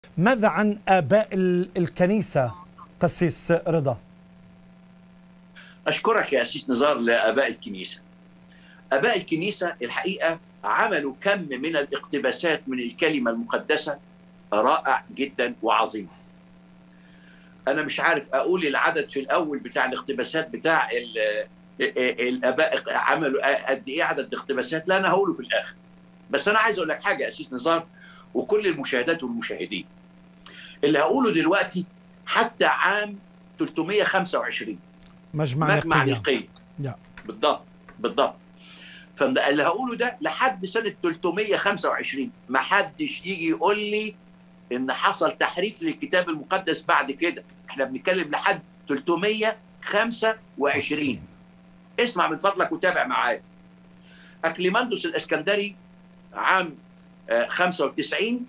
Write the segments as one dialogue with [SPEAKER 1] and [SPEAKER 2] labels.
[SPEAKER 1] ماذا عن آباء الكنيسة قسيس رضا
[SPEAKER 2] أشكرك يا أسيس نزار لآباء الكنيسة آباء الكنيسة الحقيقة عملوا كم من الاقتباسات من الكلمة المقدسة رائع جدا وعظيم أنا مش عارف أقول العدد في الأول بتاع الاقتباسات بتاع الآباء عملوا قد إيه عدد الاقتباسات لا أنا هقوله في الآخر بس أنا عايز أقول لك حاجة يا أسيس نزار وكل المشاهدات والمشاهدين اللي هقوله دلوقتي حتى عام 325
[SPEAKER 1] مجمع,
[SPEAKER 2] مجمع نقية بالضبط بالضبط فاللي هقوله ده لحد سنة 325 ما حدش يجي يقول لي إن حصل تحريف للكتاب المقدس بعد كده احنا بنتكلم لحد 325 اسمع من فضلك وتابع معايا أكليماندوس الإسكندري عام 95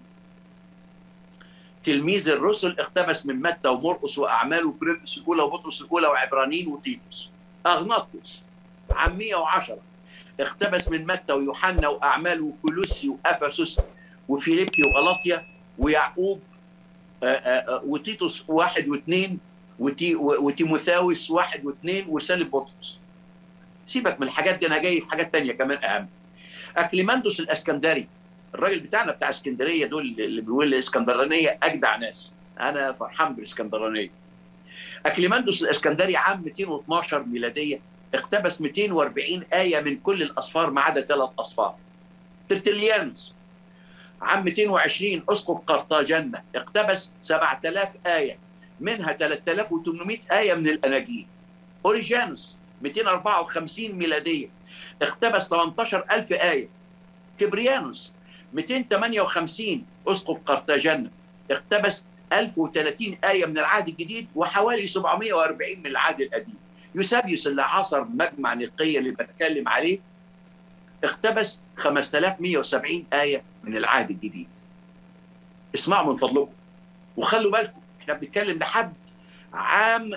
[SPEAKER 2] تلميذ الرسل اقتبس من متى ومرقس واعمال وكورنثوس الاولى وبطرس الاولى وعبرانيين وتيتوس اغناطوس عام 110 اقتبس من متى ويوحنا واعمال وكولوسي وافسس وفيليبي وغلاطيا ويعقوب وتيتوس واحد واثنين وتي وتيموثاوس واحد واثنين ورسالة بطرس سيبك من الحاجات دي انا جاي في حاجات تانية كمان اهم اكليماندوس الاسكندري الراجل بتاعنا بتاع اسكندريه دول اللي بيقول الاسكندرانيه اجدع ناس انا فرحان بالاسكندرانيه اكليماندوس الاسكندري عام 212 ميلاديه اقتبس 240 ايه من كل الاصفار ما عدا ثلاث اصفار ترتليانوس عام 220 اسقف قرطاجنة اقتبس 7000 ايه منها 3800 ايه من الاناجيل اوريجانوس 254 ميلاديه اقتبس 18000 ايه كبريانوس 258 اسقف قرطاجنة اقتبس 1030 آية من العهد الجديد وحوالي 740 من العهد القديم يوسابيوس اللي عاصر مجمع نقية اللي بتكلم عليه اقتبس 5170 آية من العهد الجديد اسمعوا من فضلكم وخلوا بالكم احنا بنتكلم لحد عام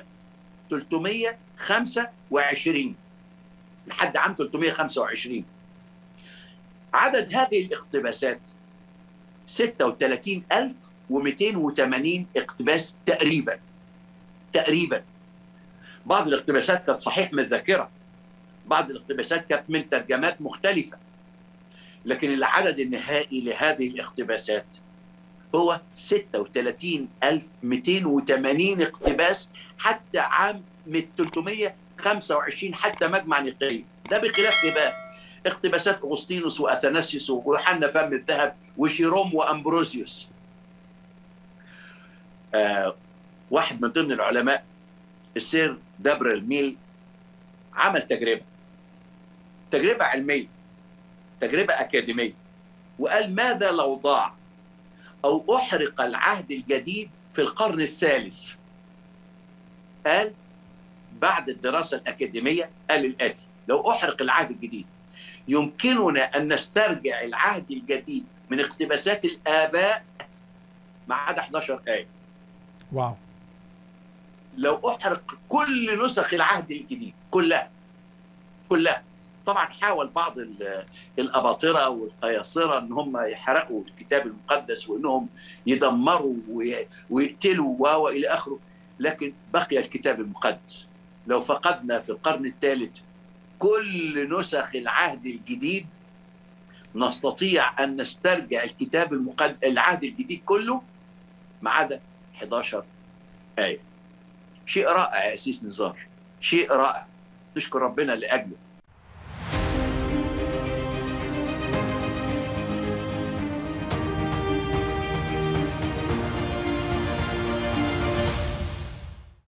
[SPEAKER 2] 325 لحد عام 325 عدد هذه الاقتباسات 36280 اقتباس تقريبا تقريبا بعض الاقتباسات كانت صحيح من الذاكره بعض الاقتباسات كانت من ترجمات مختلفه لكن العدد النهائي لهذه الاقتباسات هو 36280 اقتباس حتى عام 325 حتى مجمع نقيه ده بخلاف ايه بقى؟ اقتباسات اغسطينوس واثناسيوس ويوحنا فم الذهب وشيروم وامبروزيوس. آه واحد من ضمن العلماء السير دبر الميل عمل تجربه تجربه علميه تجربه اكاديميه وقال ماذا لو ضاع او احرق العهد الجديد في القرن الثالث قال بعد الدراسه الاكاديميه قال الاتي لو احرق العهد الجديد يمكننا ان نسترجع العهد الجديد من اقتباسات الاباء ما عدا 11 ايه.
[SPEAKER 1] واو.
[SPEAKER 2] لو احرق كل نسخ العهد الجديد كلها كلها طبعا حاول بعض الاباطره والقياصره ان هم يحرقوا الكتاب المقدس وانهم يدمروا ويقتلوا والى اخره لكن بقي الكتاب المقدس لو فقدنا في القرن الثالث كل نسخ العهد الجديد نستطيع ان نسترجع الكتاب المقدس العهد الجديد كله ما عدا 11 ايه شيء رائع يا اسيس نزار شيء رائع نشكر ربنا لاجله